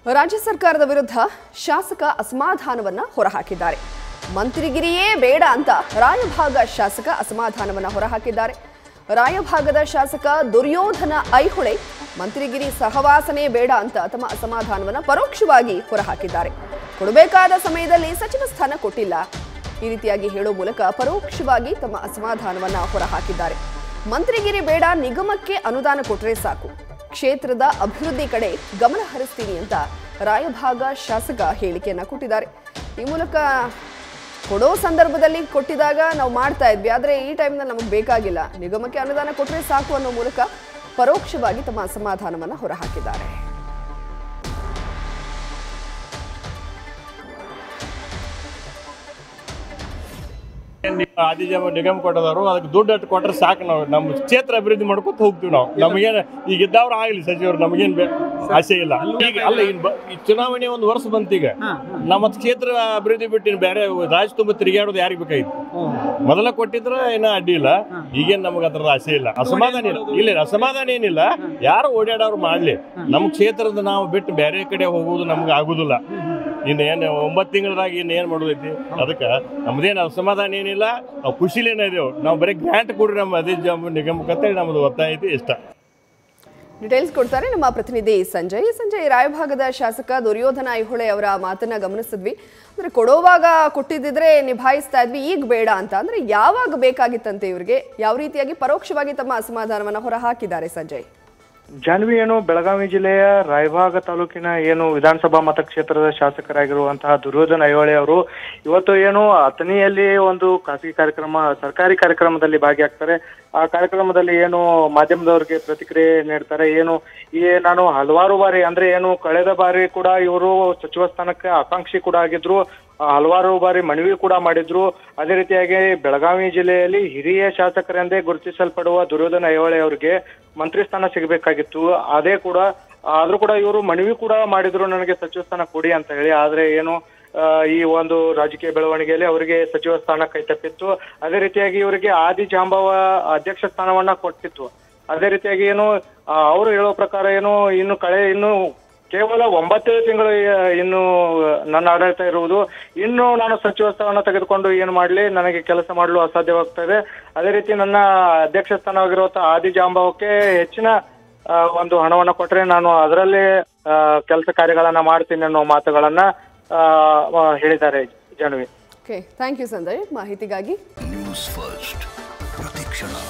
ರಾಜ್ಯ ಸರ್ಕಾರದ ವಿರುದ್ಧ ಶಾಸಕ ಅಸಮಾಧಾನವನ್ನ ಹೊರಹಾಕಿದ್ದಾರೆ ಮಂತ್ರಿಗಿರಿಯೇ ಬೇಡ ಅಂತ ರಾಯಭಾಗ ಶಾಸಕ ಅಸಮಾಧಾನವನ್ನ ಹೊರಹಾಕಿದ್ದಾರೆ ರಾಯಭಾಗದ ಶಾಸಕ ದುರ್ಯೋಧನ ಐಹೊಳೆ ಮಂತ್ರಿಗಿರಿ ಸಹವಾಸನೆ ಬೇಡ ಅಂತ ತಮ್ಮ ಅಸಮಾಧಾನವನ್ನ ಪರೋಕ್ಷವಾಗಿ ಹೊರಹಾಕಿದ್ದಾರೆ ಕೊಡಬೇಕಾದ ಸಮಯದಲ್ಲಿ ಸಚಿವ ಸ್ಥಾನ ಕೊಟ್ಟಿಲ್ಲ ಈ ರೀತಿಯಾಗಿ ಹೇಳೋ ಮೂಲಕ ಪರೋಕ್ಷವಾಗಿ ತಮ್ಮ ಅಸಮಾಧಾನವನ್ನ ಹೊರಹಾಕಿದ್ದಾರೆ ಮಂತ್ರಿಗಿರಿ ಬೇಡ ನಿಗಮಕ್ಕೆ ಅನುದಾನ ಕೊಟ್ಟರೆ ಸಾಕು ಕ್ಷೇತ್ರದ ಅಭಿವೃದ್ಧಿ ಕಡೆ ಗಮನ ಹರಿಸ್ತೀನಿ ಅಂತ ರಾಯಭಾಗ ಶಾಸಕ ಹೇಳಿಕೆಯನ್ನ ಕೊಟ್ಟಿದ್ದಾರೆ ಈ ಮೂಲಕ ಕೊಡೋ ಸಂದರ್ಭದಲ್ಲಿ ಕೊಟ್ಟಿದಾಗ ನಾವು ಮಾಡ್ತಾ ಇದ್ವಿ ಆದರೆ ಈ ಟೈಮ್ನಲ್ಲಿ ನಮಗೆ ಬೇಕಾಗಿಲ್ಲ ನಿಗಮಕ್ಕೆ ಅನುದಾನ ಕೊಟ್ಟರೆ ಸಾಕು ಅನ್ನೋ ಮೂಲಕ ಪರೋಕ್ಷವಾಗಿ ತಮ್ಮ ಅಸಮಾಧಾನವನ್ನು ಹೊರಹಾಕಿದ್ದಾರೆ ನೀವು ಆದಿಜಾಮ ನಿಗಮ ಕೊಟ್ಟದವರು ಅದಕ್ಕೆ ದುಡ್ಡು ಅಟ್ಟು ಕೊಟ್ರೆ ಸಾಕು ನಾವು ನಮ್ಮ ಕ್ಷೇತ್ರ ಅಭಿವೃದ್ಧಿ ಮಾಡ್ಕೊತ ಹೋಗ್ತೀವಿ ನಾವು ನಮಗೇನು ಈಗ ಇದ್ದವ್ರು ಆಗಲಿ ಸಚಿವರು ನಮಗೇನು ಬೇ ಆಸೆ ಇಲ್ಲ ಈಗ ಅಲ್ಲ ಇನ್ ಬ- ಈ ಚುನಾವಣೆ ಒಂದು ವರ್ಷ ಬಂತೀಗ ನಮ್ಮ ಕ್ಷೇತ್ರ ಅಭಿವೃದ್ಧಿ ಬಿಟ್ಟು ಇನ್ನು ಬೇರೆ ರಾಜ ತುಂಬ ತಿರುಗಾಡೋದು ಯಾರಿಗೆ ಬೇಕಾಗಿತ್ತು ಮೊದಲ ಕೊಟ್ಟಿದ್ರೆ ಏನೋ ಅಡ್ಡಿ ಇಲ್ಲ ಈಗೇನು ನಮಗೆ ಅದ್ರದ ಆಸೆ ಇಲ್ಲ ಅಸಮಾಧಾನ ಇಲ್ಲ ಇಲ್ಲ ಇಲ್ಲ, ಅಸಮಾಧಾನ ಏನಿಲ್ಲ ಯಾರು ಓಡಾಡೋರು ಮಾಡಲಿ ನಮ್ಮ ಕ್ಷೇತ್ರದ ನಾವು ಬಿಟ್ಟು ಬೇರೆ ಕಡೆ ಹೋಗುವುದು ನಮ್ಗೆ ಆಗುದಿಲ್ಲ ಇನ್ನು ಏನು ಒಂಬತ್ತು ತಿಂಗಳದಾಗ ಇನ್ನು ಏನು ಮಾಡೋದೈತಿ ಅದಕ್ಕೆ ನಮ್ದೇನು ಅಸಮಾಧಾನ ಏನಿಲ್ಲ ನಾವು ಖುಷಿಲೇನೇ ಇದೇವು ನಾವು ಬರೀ ಗ್ರಾಂಟ್ ಕೊಡ್ರಿ ನಮ್ಮ ಅದೇ ಜಂಬ ನಿಗಮಕ್ಕಂತೇಳಿ ನಮ್ಮದು ಒತ್ತಾಯ ಐತಿ ಇಷ್ಟ ಡೀಟೇಲ್ಸ್ ಕೊಡ್ತಾರೆ ನಮ್ಮ ಪ್ರತಿನಿಧಿ ಸಂಜಯ್ ಸಂಜಯ್ ರಾಯಭಾಗದ ಶಾಸಕ ದುರ್ಯೋಧನ ಐಹೊಳೆ ಅವರ ಮಾತನ್ನ ಗಮನಿಸಿದ್ವಿ ಅಂದ್ರೆ ಕೊಡೋವಾಗ ಕೊಟ್ಟಿದ್ದಿದ್ರೆ ನಿಭಾಯಿಸ್ತಾ ಇದ್ವಿ ಈಗ ಬೇಡ ಅಂತ ಅಂದ್ರೆ ಯಾವಾಗ ಬೇಕಾಗಿತ್ತಂತೆ ಇವರಿಗೆ ಯಾವ ರೀತಿಯಾಗಿ ಪರೋಕ್ಷವಾಗಿ ತಮ್ಮ ಅಸಮಾಧಾನವನ್ನ ಹೊರ ಹಾಕಿದ್ದಾರೆ ಸಂಜಯ್ ಜಾನ್ವಿ ಏನು ಬೆಳಗಾವಿ ಜಿಲ್ಲೆಯ ರಾಯಭಾಗ ತಾಲೂಕಿನ ಏನು ವಿಧಾನಸಭಾ ಮತಕ್ಷೇತ್ರದ ಶಾಸಕರಾಗಿರುವಂತಹ ದುರ್ಯೋಧನ ಐಹೊಳೆ ಅವರು ಇವತ್ತು ಏನು ಅಥಣಿಯಲ್ಲಿ ಒಂದು ಖಾಸಗಿ ಕಾರ್ಯಕ್ರಮ ಸರ್ಕಾರಿ ಕಾರ್ಯಕ್ರಮದಲ್ಲಿ ಭಾಗಿಯಾಗ್ತಾರೆ ಆ ಕಾರ್ಯಕ್ರಮದಲ್ಲಿ ಏನು ಮಾಧ್ಯಮದವರಿಗೆ ಪ್ರತಿಕ್ರಿಯೆ ನೀಡ್ತಾರೆ ಏನು ಈ ನಾನು ಹಲವಾರು ಬಾರಿ ಅಂದ್ರೆ ಏನು ಕಳೆದ ಬಾರಿ ಕೂಡ ಇವರು ಸಚಿವ ಸ್ಥಾನಕ್ಕೆ ಆಕಾಂಕ್ಷಿ ಕೂಡ ಆಗಿದ್ರು ಆ, ಹಲವಾರು ಬಾರಿ ಮನವಿ ಕೂಡ ಮಾಡಿದ್ರು ಅದೇ ರೀತಿಯಾಗಿ ಬೆಳಗಾವಿ ಜಿಲ್ಲೆಯಲ್ಲಿ ಹಿರಿಯ ಶಾಸಕರೆಂದೇ ಗುರುತಿಸಲ್ಪಡುವ ದುರ್ಯೋಧನ ಐಹೊಳೆ ಅವರಿಗೆ ಮಂತ್ರಿ ಸ್ಥಾನ ಸಿಗಬೇಕಾಗಿತ್ತು ಅದೇ ಕೂಡ ಆದ್ರೂ ಕೂಡ ಇವರು ಮನವಿ ಕೂಡ ಮಾಡಿದ್ರು ನನಗೆ ಸಚಿವ ಸ್ಥಾನ ಕೊಡಿ ಅಂತ ಹೇಳಿ ಆದ್ರೆ ಏನು ಆ, ಈ ಒಂದು ರಾಜಕೀಯ ಬೆಳವಣಿಗೆಯಲ್ಲಿ ಅವರಿಗೆ ಸಚಿವ ಸ್ಥಾನ ಕೈತಪ್ಪಿತ್ತು ಅದೇ ರೀತಿಯಾಗಿ ಇವರಿಗೆ ಆದಿ ಜಾಂಬವ ಅಧ್ಯಕ್ಷ ಸ್ಥಾನವನ್ನ ಕೊಟ್ಟಿತ್ತು ಅದೇ ರೀತಿಯಾಗಿ ಏನು ಆ, ಅವರು ಹೇಳೋ ಪ್ರಕಾರ ಏನು ಇನ್ನು ಕಳೆ ಇನ್ನು ಕೇವಲ ಒಂಬತ್ತೇ ತಿಂಗಳು ಆ, ಇನ್ನು ನನ್ನ ಆಡಳಿತ ಇರುವುದು ಇನ್ನು ನಾನು ಸಚಿವ ಸ್ಥಾನ ತೆಗೆದುಕೊಂಡು ಏನು ಮಾಡಲಿ ನನಗೆ ಕೆಲಸ ಮಾಡಲು ಅಸಾಧ್ಯವಾಗ್ತದೆ ಅದೇ ರೀತಿ ನನ್ನ ಅಧ್ಯಕ್ಷ ಸ್ಥಾನವಾಗಿರುವಂತಹ ಆದಿ ಜಾಂಬವಕ್ಕೆ ಹೆಚ್ಚಿನ ಆ, ಒಂದು ಹಣವನ್ನ ಕೊಟ್ರೆ ನಾನು ಅದರಲ್ಲೇ ಕೆಲಸ ಕಾರ್ಯಗಳನ್ನ ಮಾಡ್ತೀನಿ ಅನ್ನೋ ಮಾತುಗಳನ್ನ ಆ, ಆ, ಹೇಳಿದ್ದಾರೆ Janhvi okay thank you Sanjay ಮಾಹಿತಿಗಾಗಿ ನ್ಯೂಸ್ ಫಸ್ಟ್ ಪ್ರತಿಕ್ಷಣ